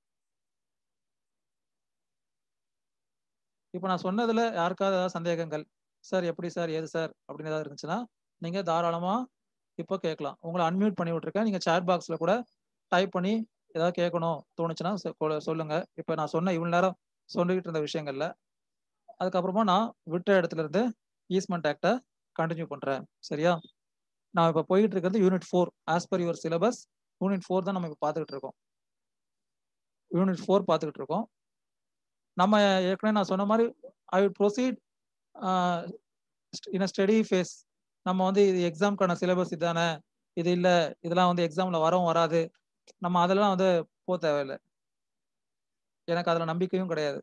S1: இப்போ நான் சொன்னதுல யாருக்காவது ஏதாவது சந்தேகங்கள் சார் எப்படி சார் ஏது சார் அப்படின்னு ஏதாவது இருந்துச்சுன்னா நீங்க தாராளமா இப்போ கேட்கலாம் உங்களை அன்மியூட் பண்ணி விட்டுருக்கேன் நீங்க சேட் பாக்ஸ்ல கூட டைப் பண்ணி ஏதாவது கேட்கணும் தோணுச்சுன்னா சொ- கொ- சொல்லுங்க இப்போ நான் சொன்ன இவ்வளவு நேரம் சொல்லிக்கிட்டு இருந்த விஷயங்கள்ல அதுக்கப்புறமா நான் விட்ட இடத்துல இருந்து ஈஸ்மெண்ட் ஆக்டை கண்டினியூ பண்றேன் சரியா நான் இப்போ போயிட்டு இருக்கிறது unit four as per your syllabus unit four தான் நம்ம இப்போ பார்த்துக்கிட்டு இருக்கோம் யூனிட் ஃபோர் பார்த்துக்கிட்டு இருக்கோம் நம்ம ஏற்கனவே நான் சொன்ன மாதிரி I will proceed in study phase நம்ம வந்து இது எக்ஸாம்க்கான சிலபஸ் இதானே இது இல்லை இதெல்லாம் வந்து எக்ஸாம்ல வரவும் வராது நம்ம அதெல்லாம் வந்து போக தேவையில்லை எனக்கு அதுல நம்பிக்கையும் கிடையாது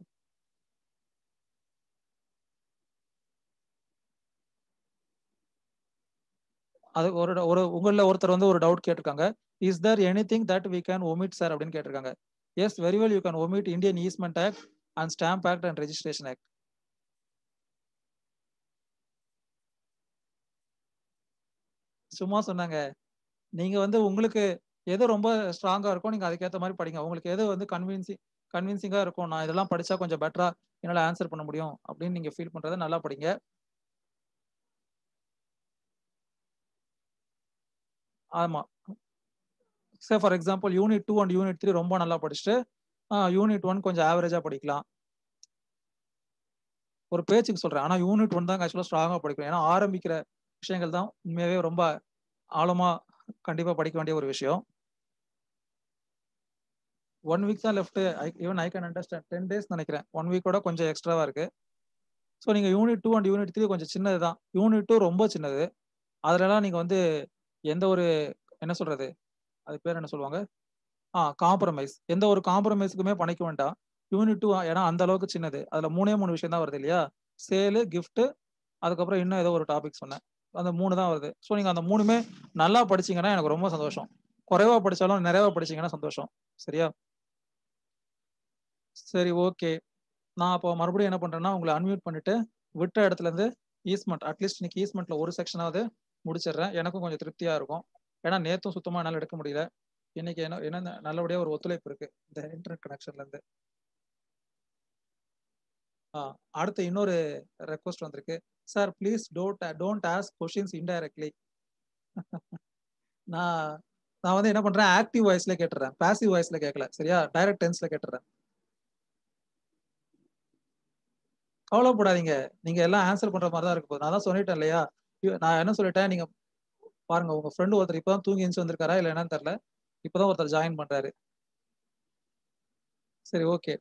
S1: அது ஒரு ஒரு உங்களில் ஒருத்தர் வந்து ஒரு டவுட் கேட்டிருக்காங்க is there any thing that we can omit sir அப்படின்னு கேட்டிருக்காங்க yes very well you can omit Indian easement act and stamp act and registration act சும்மா சொன்னாங்க நீங்க வந்து உங்களுக்கு எது ரொம்ப ஸ்ட்ராங்கா இருக்கோ நீங்க அதுக்கேற்ற மாதிரி படிங்க உங்களுக்கு எது வந்து கன்வின்சிங் கன்வின்சிங்கா இருக்கும் நான் இதெல்லாம் படிச்சா கொஞ்சம் பெட்டரா என்னால ஆன்சர் பண்ண முடியும் அப்படின்னு நீங்க ஃபீல் பண்றதை நல்லா படிங்க ஆமா sir for example unit two and unit three ரொம்ப நல்லா படிச்சுட்டு யூனிட் ஒன் கொஞ்சம் ஆவரேஜா படிக்கலாம் ஒரு பேச்சுக்கு சொல்றேன் ஆனா யூனிட் ஒன் தான் ஆக்சுவலா ஸ்ட்ராங்கா படிக்கணும் ஏன்னா ஆரம்பிக்கிற விஷயங்கள் தான் உண்மையாவே ரொம்ப ஆழமா கண்டிப்பா படிக்க வேண்டிய ஒரு விஷயம் ஒன் வீக் தான் left even I can understand ten days நினைக்கிறேன் ஒன் வீக்கோட கொஞ்சம் எக்ஸ்ட்ராவா இருக்கு ஸோ நீங்க unit two and unit three கொஞ்சம் சின்னது தான் யூனிட் டூ ரொம்ப சின்னது அதுலலாம் நீங்க வந்து எந்த ஒரு என்ன சொல்றது அது பேர் என்ன சொல்லுவாங்க ஆ காம்ப்ரமைஸ் எந்த ஒரு காம்ப்ரமைஸுக்குமே பண்ணிக்க வேண்டாம் யூனிட் டூ ஏன்னா அந்த அளவுக்கு சின்னது அதுல மூணே மூணு விஷயம் தான் வருது இல்லையா சேலு கிஃப்ட் அதுக்கப்புறம் இன்னும் ஏதோ ஒரு டாபிக் சொன்னேன் அந்த மூணு தான் வருது ஸோ நீங்க அந்த மூணுமே நல்லா படிச்சீங்கன்னா எனக்கு ரொம்ப சந்தோஷம் குறைவா படிச்சாலும் நிறைவா படிச்சீங்கன்னா சந்தோஷம் சரியா சரி ஓகே நான் அப்போ மறுபடியும் என்ன பண்றேன்னா உங்களை அன்மியூட் பண்ணிட்டு விட்ட இடத்துல இருந்து ஈஸ்மெண்ட் அட்லீஸ்ட் இன்னைக்கு ஈஸ்மெண்ட்ல ஒரு செக்ஷனாவது முடிச்சிடுறேன் எனக்கும் கொஞ்சம் திருப்தியா இருக்கும் ஏன்னா நேத்தும் சுத்தமா என்னால் எடுக்க முடியல இன்னைக்கு என்ன என்ன நல்லபடியா ஒரு ஒத்துழைப்பு இருக்கு இந்த இன்டர்நெட் கனெக்ஷன்ல இருந்து ஆ அடுத்து இன்னொரு ரெக்வஸ்ட் வந்திருக்கு sir please don't don't ask questions indirectly நான் நான் வந்து என்ன பண்றேன் ஆக்டிவ் வாய்ஸ்ல கேட்டுறேன் பாசிவ் வாய்ஸ்ல கேட்கல சரியா டைரக்ட் டென்ஸ்ல கேட்டுறேன் கவலைப்படாதீங்க நீங்க எல்லாம் ஆன்சர் பண்ற மாதிரி தான் இருக்கு போகுது நான் தான் சொல்லிட்டேன் இல்லையா நான் என்ன சொல்லிட்டேன் நீங்க பாருங்க உங்க ஃப்ரெண்டு ஒருத்தர் இப்பதான் தூங்கி எழுந்து வந்திருக்காரா இல்ல என்னன்னு தெரியல இப்பதான் ஒருத்தர் ஜாயின் பண்றாரு சரி ஓகே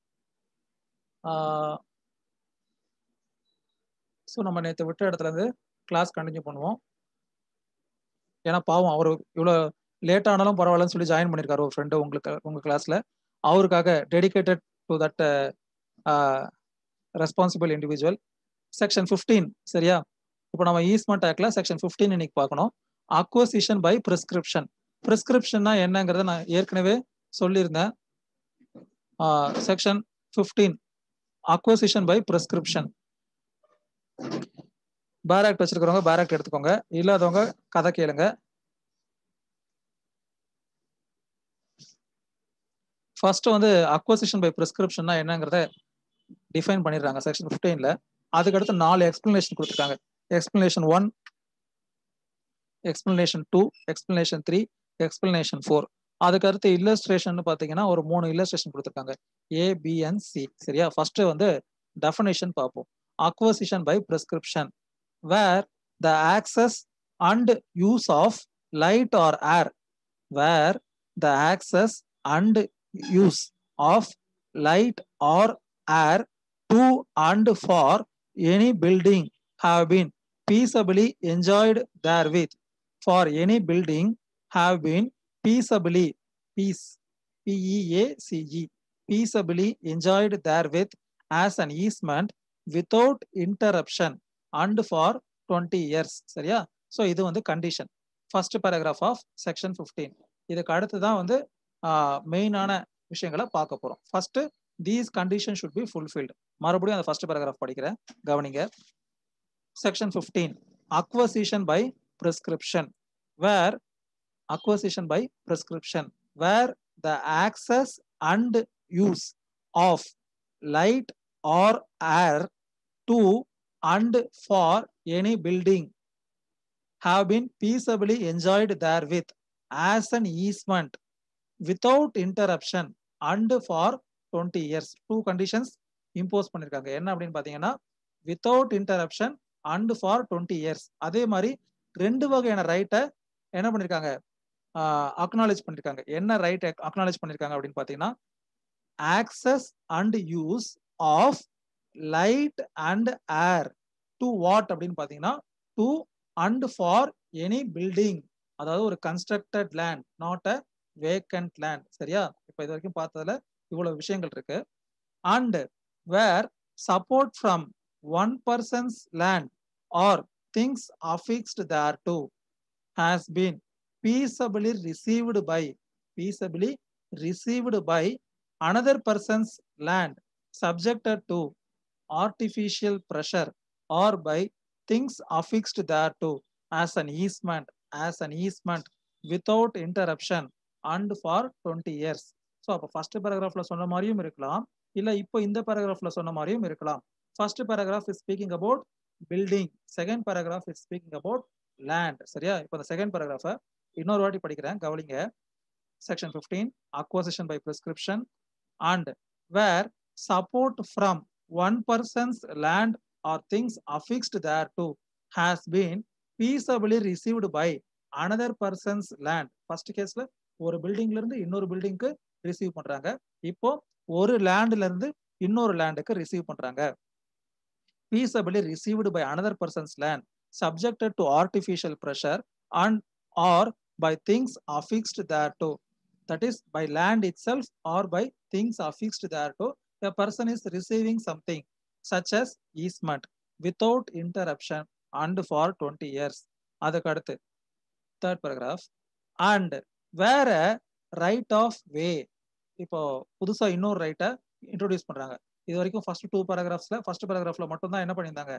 S1: ஸோ நம்ம நேற்று விட்ட இடத்துல இருந்து கிளாஸ் கண்டினியூ பண்ணுவோம் ஏன்னா பாவம் அவர் இவ்வளோ லேட் ஆனாலும் பரவாயில்லன்னு சொல்லி ஜாயின் பண்ணியிருக்காரு ஒரு ஃப்ரெண்டு உங்களுக்கு உங்கள் கிளாஸில் அவருக்காக dedicated to that responsible individual section fifteen சரியா இப்போ நம்ம ஈஸ்மெண்ட் ஆக்ட்ல செக்ஷன் ஃபிஃப்டீன் இன்னைக்கு பார்க்கணும் அக்வசிஷன் பை ப்ரிஸ்கிரிப்ஷன் ப்ரிஸ்கிரிப்ஷன்னா என்னங்கிறத நான் ஏற்கனவே சொல்லியிருந்தேன் section fifteen acquisition by prescription bare act வச்சிருக்கிறவங்க பேராக்ட் எடுத்துக்கோங்க இல்லாதவங்க கதை கேளுங்க ஃபர்ஸ்ட் வந்து அக்வசிஷன் பை ப்ரிஸ்கிரிப்ஷன்னா என்னங்கிறத டிஃபைன் பண்ணிடுறாங்க செக்ஷன் ஃபிஃப்டீன்ல அதுக்கடுத்து நாலு எக்ஸ்பிளனேஷன் கொடுத்துருக்காங்க explanation one explanation two explanation three explanation four அதுக்கு அடுத்து இல்லஸ்ட்ரேஷன் பார்த்தீங்கன்னா ஒரு மூணு இல்லஸ்ட்ரேஷன் கொடுத்துருக்காங்க ஏ பி அண்ட் சி சரியா ஃபர்ஸ்ட் வந்து டெஃபனேஷன் பார்ப்போம் acquisition by prescription where the access and use of light or air where the access and use of light or air to and for any building have been peaceably enjoyed therewith for any building have been peaceably peace p-e-a-c-e peaceably enjoyed therewith as an easement without interruption and for twenty years சரியா ஸோ இது வந்து condition first paragraph of section fifteen இதுக்கு அடுத்து தான் வந்து மெயினான விஷயங்களை பார்க்க போகிறோம் first these condition should be fulfilled மறுபடியும் அந்த ஃபர்ஸ்ட் பேராகிராஃப் படிக்கிறேன் கவனிங்க section fifteen acquisition by prescription where acquisition by prescription where the access and use of light or air to and for any building have been peaceably enjoyed therewith as an easement without interruption and for 20 years two conditions impose பண்ணிருக்காங்க என்ன அப்படின்னு பாத்தீங்கன்னா without interruption and for twenty years அதே மாதிரி ரெண்டு வகையான ரைட்டை என்ன பண்ணிருக்காங்க அக்னாலேஜ் பண்ணிருக்காங்க என்ன ரைட் அக்னாலேஜ் பண்ணிருக்காங்க அப்படின்னு பாத்தீங்கன்னா access and use of light and air to what அப்படின்னு பாத்தீங்கன்னா to and for any building அதாவது ஒரு constructed land not a vacant land சரியா இப்போ இது வரைக்கும் பார்த்ததுல இவ்வளவு விஷயங்கள் இருக்கு and where support from one person's land or things affixed thereto has been peaceably received by peaceably received by another person's land subjected to artificial pressure or by things affixed thereto as an easement as an easement without interruption and for 20 years so அப்போ ஃபர்ஸ்ட் பேராகிராஃப்ல சொன்ன மாதிரியும் இருக்கலாம் இல்லை இப்போ இந்த பேராகிராஃப்ல சொன்ன மாதிரியும் இருக்கலாம் first paragraph is speaking about building second paragraph is speaking about land சரியா இப்போ இந்த செகண்ட் பேராகிராஃபை இன்னொரு வாட்டி படிக்கிறேன் கவனிங்க section fifteen acquisition by prescription and where support from one person's land or things affixed thereto has been peaceably received by another person's land first கேஸ்ல ஒரு பில்டிங்ல இருந்து இன்னொரு பில்டிங்க்கு ரிசீவ் பண்றாங்க இப்போ ஒரு லேண்ட்ல இருந்து இன்னொரு லேண்டுக்கு ரிசீவ் பண்றாங்க peaceably received by another person's land subjected to artificial pressure and or by things affixed thereto that is by land itself or by things affixed thereto a person is receiving something such as easement without interruption and for 20 years அதுக்கு அடுத்து தேர்ட் பேராகிராஃப் அண்ட் வேற ரைட் ஆஃப் வே இப்போ புதுசா இன்னொரு ரைட்டை இன்ட்ரோடியூஸ் பண்றாங்க இது வரைக்கும் ஃபர்ஸ்ட் டூ பேராகிராஃப்ஸ்ல ஃபர்ஸ்ட் பேராகிராஃப்ல மட்டும் தான் என்ன பண்ணியிருந்தாங்க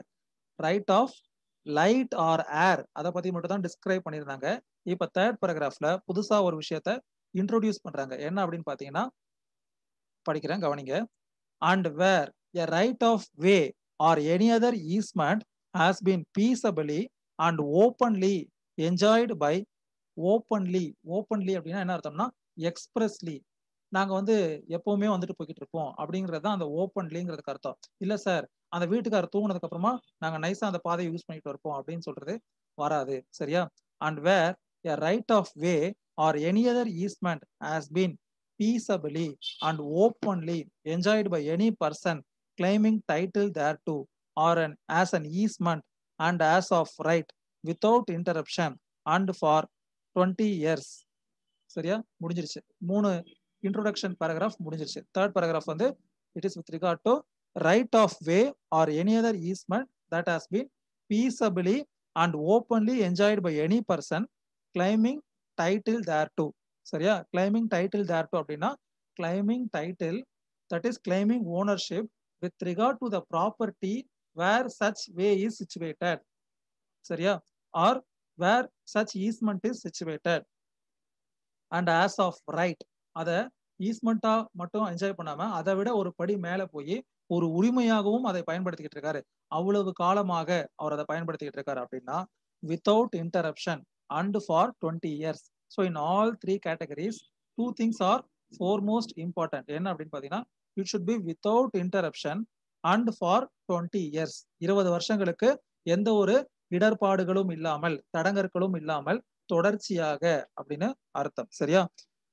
S1: right of light or air அதை பத்தி மட்டும் தான் டிஸ்கிரைப் பண்ணியிருந்தாங்க இப்ப தேர்ட் பேராகிராஃப்ல புதுசா ஒரு விஷயத்த இன்ட்ரோடியூஸ் பண்றாங்க என்ன அப்படின்னு பாத்தீங்கன்னா படிக்கிறேன் கவனிங்க and where a right of way or any other easement has been peaceably and openly enjoyed by openly openly அப்படின்னா என்ன அர்த்தம்னா எக்ஸ்பிரஸ்லி நாங்க வந்து எப்பவுமே வந்துட்டு போய்கிட்டு இருப்போம் அப்படிங்கிறது தான் அந்த ஓப்பன்லிங்கிறதுக்கு அர்த்தம் இல்ல சார் அந்த வீட்டுக்காரர் தூங்கினதுக்கு அப்புறமா நாங்க நைஸா அந்த பாதையை யூஸ் பண்ணிட்டு இருப்போம் அப்படின்னு சொல்றது வராது சரியா and where a right of way or any other easement has been peaceably and openly enjoyed by any person claiming title thereto or an as an easement and as of right without interruption and for 20 years சரியா முடிஞ்சிருச்சு மூணு இன்ட்ரோடக்ஷன் பேராகிராஃப் முடிஞ்சிருச்சு தேர்ட் பேராகிராஃப் வந்து it is with regard to right of way or any other easement that has been peaceably and openly enjoyed by any person claiming title thereto சரியா கிளைமிங் டைட்டில் தேர் டு அப்படின்னா claiming title that is claiming ownership with regard to the property where such way is situated சரியா or where such easement is situated and as of right அதை ஈஸ்மெண்டா மட்டும் என்ஜாய் பண்ணாம அதை விட ஒரு படி மேல போய் ஒரு உரிமையாகவும் அதை பயன்படுத்திக்கிட்டு இருக்காரு அவ்வளவு காலமாக அவர் அதை பயன்படுத்திக்கிட்டு இருக்காரு அப்படின்னா without interruption and for twenty years so in all three categories two things are foremost important என்ன அப்படின்னு பார்த்தீங்கன்னா it should be without interruption and for twenty years இருபது வருஷங்களுக்கு எந்த ஒரு இடர்பாடுகளும் இல்லாமல் தடங்கற்களும் இல்லாமல் தொடர்ச்சியாக அப்படின்னு அர்த்தம் சரியா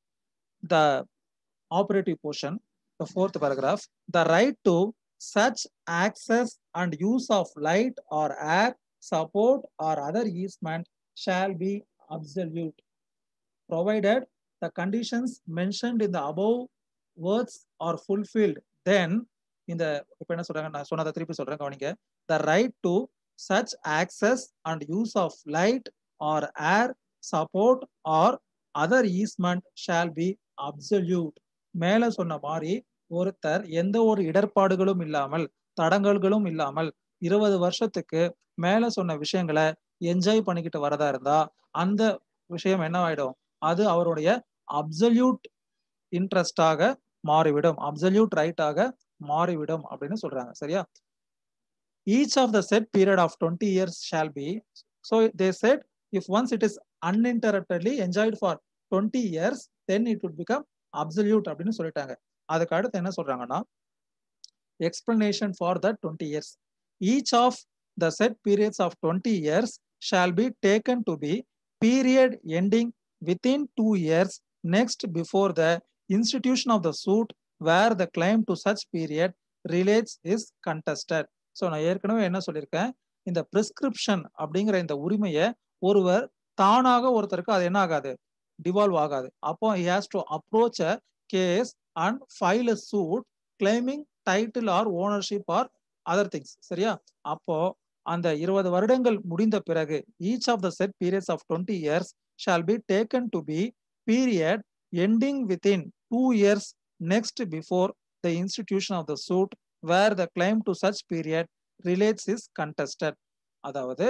S1: the operative portion the fourth paragraph the right to such access and use of light or air support or other easement shall be absolute provided the conditions mentioned in the above words are fulfilled then இந்த இப்ப என்ன சொல்றாங்க நான் சொன்னதை திருப்பி சொல்றேன் கவனிங்க the right to such access and use of light or air support or other easement shall be absolute மேல சொன்ன மாதிரி ஒருத்தர் எந்த ஒரு இடர்பாடுகளும் இல்லாமல் தடங்கல்களும் இல்லாமல் இருபது வருஷத்துக்கு மேல சொன்ன விஷயங்களை என்ஜாய் பண்ணிக்கிட்டு வரதா இருந்தா அந்த விஷயம் என்னவாயிடும் அது அவருடைய அப்சல்யூட் இன்ட்ரெஸ்டாக மாறிவிடும் அப்சல்யூட் ரைட்டாக மாறிவிடும் அப்படின்னு சொல்றாங்க சரியா each of the set period of twenty years shall be so they set if once it is uninterruptedly enjoyed for twenty years then it would become absolute அப்படின்னு சொல்லிட்டாங்க அதுக்கு அடுத்து என்ன சொல்றாங்கன்னா explanation for the twenty years each of the set periods of twenty years shall be taken to be period ending within two years next before the institution of the suit where the claim to such period relates is contested so நான் ஏற்கனவே என்ன சொல்லியிருக்கேன் இந்த பிரிஸ்கிரிப்ஷன் அப்படிங்கிற இந்த உரிமையை ஒருவர் தானாக ஒருத்தருக்கு அது என்ன ஆகாது டிவால்வ் ஆகாது அப்போ he has to approach a case and file a suit claiming title or ownership or other things சரியா அப்போ அந்த இருபது வருடங்கள் முடிந்த பிறகு each of the set periods of twenty years shall be taken to be period ending within two years next before the institution of the suit where the claim to such period relates is contested அதாவது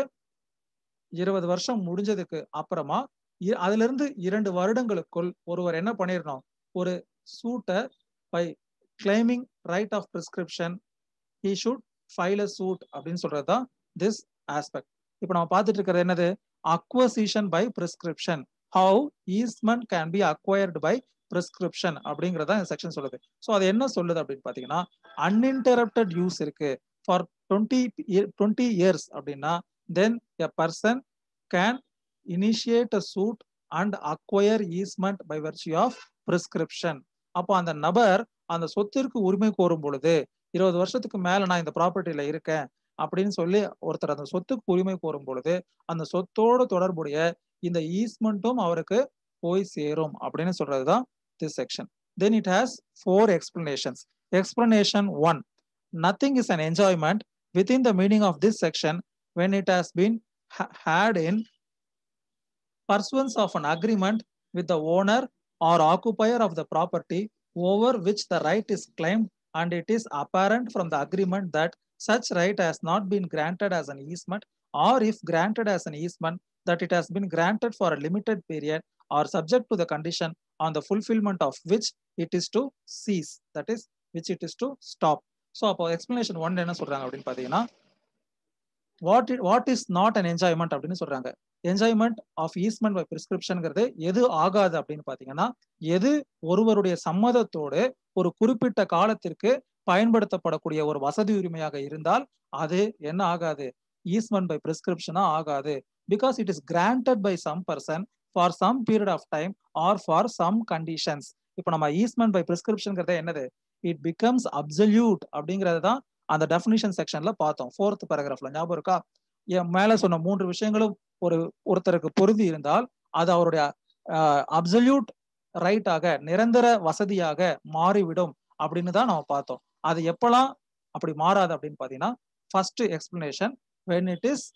S1: இருபது வருஷம் முடிஞ்சதுக்கு அப்புறமா அதுல இருந்து இரண்டு வருடங்களுக்குள் ஒருவர் என்ன பண்ணிடணும் ஒரு சூட்டை by claiming right of prescription he should file a suit அப்படின்னு சொல்றதுதான் திஸ் ஆஸ்பெக்ட் இப்போ நம்ம பார்த்துட்டு இருக்கிறது என்னது acquisition by prescription how easement can be acquired by prescription அப்படிங்கிறத இந்த செக்ஷன் சொல்லுது ஸோ அது என்ன சொல்லுது அப்படின்னு பார்த்தீங்கன்னா அன்இன்டரப்டட் யூஸ் இருக்கு ஃபார் டுவெண்ட்டி டுவெண்ட்டி இயர்ஸ் அப்படின்னா then a person can initiate a suit and acquire easement by virtue of prescription அப்போ அந்த நபர் அந்த சொத்திற்கு உரிமை கோரும் பொழுது இருபது வருஷத்துக்கு மேல நான் இந்த ப்ராப்பர்ட்டியில இருக்கேன் அப்படின்னு சொல்லி ஒருத்தர் அந்த சொத்துக்கு உரிமை கோரும் பொழுது அந்த சொத்தோடு தொடர்புடைய இந்த ஈஸ்மெண்ட்டும் அவருக்கு போய் சேரும் அப்படின்னு சொல்றதுதான் this section then it has four explanations explanation one nothing is an enjoyment within the meaning of this section when it has been had in pursuance of an agreement with the owner or occupier of the property over which the right is claimed and it is apparent from the agreement that such right has not been granted as an easement or if granted as an easement that it has been granted for a limited period or subject to the condition on the fulfillment of which it is to cease that is which it is to stop so அப்போ எக்ஸ்பிளனேஷன் ஒன் என்ன சொல்றாங்க அப்படின்னு பார்த்தீங்கன்னா what what is not an enjoyment அப்படின்னு சொல்றாங்க என்ஜாய்மெண்ட் ஆஃப் ஈஸ்மெண்ட் பை பிரிஸ்கிரிப்ஷன்ங்கிறது எது ஆகாது அப்படின்னு பார்த்தீங்கன்னா எது ஒருவருடைய சம்மதத்தோடு ஒரு குறிப்பிட்ட காலத்திற்கு பயன்படுத்தப்படக்கூடிய ஒரு வசதி உரிமையாக இருந்தால் அது என்ன ஆகாது ஈஸ்மெண்ட் பை பிரிஸ்கிரிப்ஷனா ஆகாது because it is granted by some person for some period of time or for some conditions இப்போ நம்ம ஈஸ்மெண்ட் பை பிரிஸ்கிரிப்ஷன்ங்கிறது என்னது இட் பிகம்ஸ் அப்சல்யூட் அப்படிங்கிறது தான் அந்த டெஃபினிஷன் செக்ஷன்ல பார்த்தோம் ஃபோர்த் பேராகிராஃப்ல ஞாபகம் இருக்கா என் மேல சொன்ன மூன்று விஷயங்களும் ஒரு ஒருத்தருக்கு பொருந்தி இருந்தால் அது அவருடைய அப்சல்யூட் ரைட்டாக நிரந்தர வசதியாக மாறிவிடும் அப்படின்னு தான் நம்ம பார்த்தோம் அது எப்பெல்லாம் அப்படி மாறாது அப்படின்னு பார்த்தீங்கன்னா first explanation when it is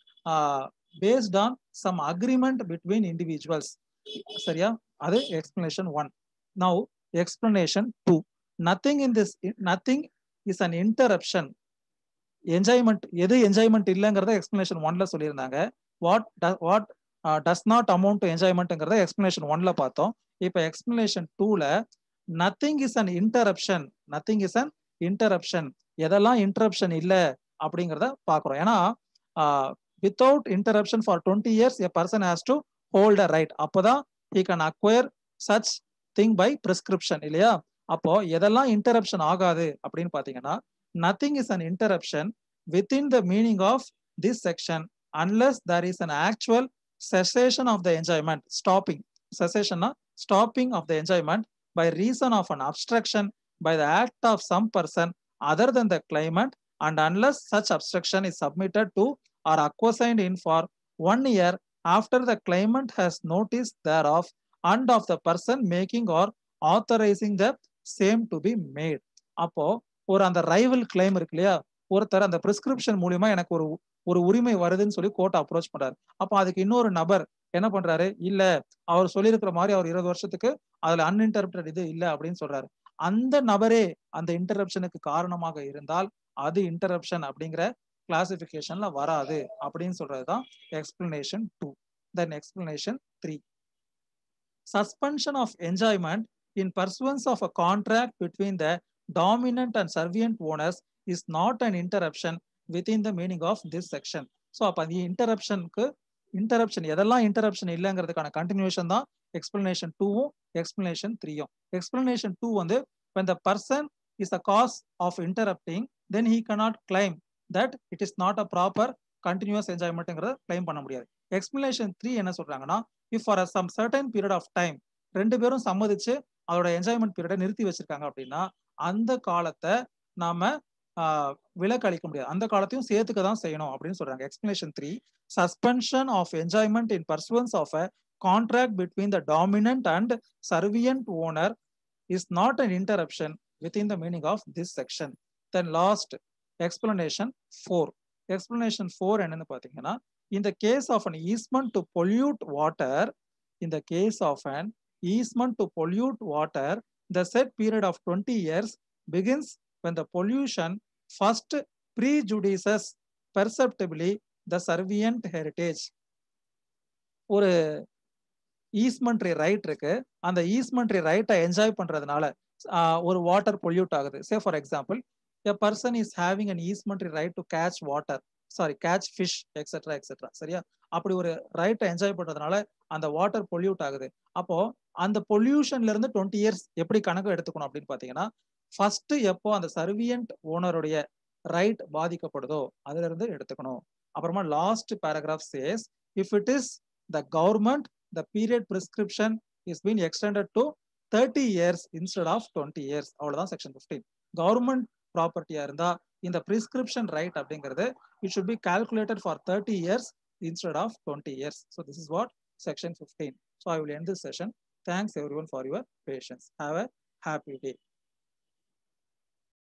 S1: based on some agreement between individuals சரியா அது explanation one now explanation two nothing in this nothing is an interruption enjoyment எது என்ஜாய்மெண்ட் இல்லைங்கிறத எக்ஸ்பிளனேஷன் ஒன்ல சொல்லியிருந்தாங்க what what does not amount to என்ஜாய்மெண்ட்ங்கிறத எக்ஸ்பிளனேஷன் ஒன்ல பார்த்தோம் இப்போ எக்ஸ்பிளனேஷன் டூல nothing is an interruption nothing is an interruption எதெல்லாம் இன்டரப்ஷன் இல்லை அப்படிங்கிறத பார்க்குறோம் ஏன்னா without interruption for twenty years a person has to hold a right அப்போதான் he can acquire such thing by prescription இல்லையா அப்போ எதெல்லாம் இன்டரப்ஷன் ஆகாது அப்படின்னு பாத்தீங்கன்னா nothing is an interruption within the meaning of this section unless there is an actual cessation of the enjoyment stopping செசேஷன்னா stopping of the enjoyment by reason of an obstruction by the act of some person other than the claimant and unless such obstruction is submitted to or acquiesced in for one year after the claimant has notice thereof and of the person making or authorising the same to be made அப்போ ஒரு அந்த ரைவல் கிளைம் இருக்கு இல்லையா ஒருத்தர் அந்த பிரிஸ்கிரிப்ஷன் மூலியமா எனக்கு ஒரு ஒரு உரிமை வருதுன்னு சொல்லி கோர்ட் அப்ரோச் பண்றாரு அப்போ அதுக்கு இன்னொரு நபர் என்ன பண்றாரு இல்ல அவர் சொல்லியிருக்கிற மாதிரி அவர் இருபது வருஷத்துக்கு அதுல அன்இன்டர்பிரட் இது இல்ல அப்படின்னு சொல்றாரு அந்த நபரே அந்த இன்டரப்ஷனுக்கு காரணமாக இருந்தால் அது இன்டரப்ஷன் அப்படிங்கிற கிளாசிபிகேஷன்ல வராது அப்படின்னு சொல்றதுதான் explanation two then explanation three suspension of enjoyment in pursuance of a contract between the dominant and servient owners is not an interruption within the meaning of this section. So அப்போ அந்த இன்டரப்ஷனுக்கு இன்டரப்ஷன் எதெல்லாம் இன்டரப்ஷன் இல்லைங்கிறதுக்கான கண்டினியூஷன் தான் எக்ஸ்பிளனேஷன் டூவும் எக்ஸ்பிளனேஷன் த்ரீயும் எக்ஸ்பிளனேஷன் டூ வந்து when the person is the cause of interrupting then he cannot claim that it is not a proper continuous enjoymentங்கிறத கிளைம் பண்ண முடியாது எக்ஸ்பிளனேஷன் த்ரீ என்ன சொல்றாங்கன்னா if for some certain period of time ரெண்டு பேரும் சம்மதிச்சு அதோட என்ஜாய்மெண்ட் பீரியடை நிறுத்தி வச்சிருக்காங்க அப்படின்னா அந்த காலத்தை நாம விலக்கு அளிக்க முடியாது அந்த காலத்தையும் சேர்த்துக்க தான் செய்யணும் அப்படின்னு சொல்றாங்க explanation three suspension of enjoyment in pursuance of a contract between the dominant and servient owner is not an interruption within the meaning of this section. Then last explanation four. Explanation four என்னன்னு பார்த்தீங்கன்னா in the case of an easement to pollute water, in the case of an easement to pollute water, the said period of 20 years begins when the pollution first prejudices perceptibly the servient heritage. ஒரு ஈஸ்மெண்ட்ரி ரைட் இருக்கு அந்த ஈஸ்மெண்ட்ரி ரைட்டை என்ஜாய் பண்றதுனால ஒரு வாட்டர் பொல்யூட் ஆகுது say for example a person is having an easementary right to catch water sorry catch fish etcetera etcetera சரியா அப்படி ஒரு ரைட்டை என்ஜாய் பண்றதுனால அந்த வாட்டர் பொல்யூட் ஆகுது அப்போ அந்த பொல்யூஷன்ல இருந்து டுவெண்ட்டி இயர்ஸ் எப்படி கணக்கு எடுத்துக்கணும் அப்படின்னு பாத்தீங்கன்னா ஃபர்ஸ்ட் எப்போ அந்த சர்வியன்ட் ஓனருடைய ரைட் பாதிக்கப்படுதோ அதுல இருந்து எடுத்துக்கணும் அப்புறமா last paragraph says if it is the government the period prescription is been extended to thirty years instead of twenty years அவ்வளவுதான் செக்ஷன் பிப்டீன் கவர்மெண்ட் ப்ராப்பர்ட்டியா இருந்தா இந்த பிரிஸ்கிரிப்ஷன் ரைட் அப்படிங்கிறது it should be calculated for thirty years instead of 20 years. So this is what section 15. So I will end this session. Thanks everyone for your patience. Have a happy day.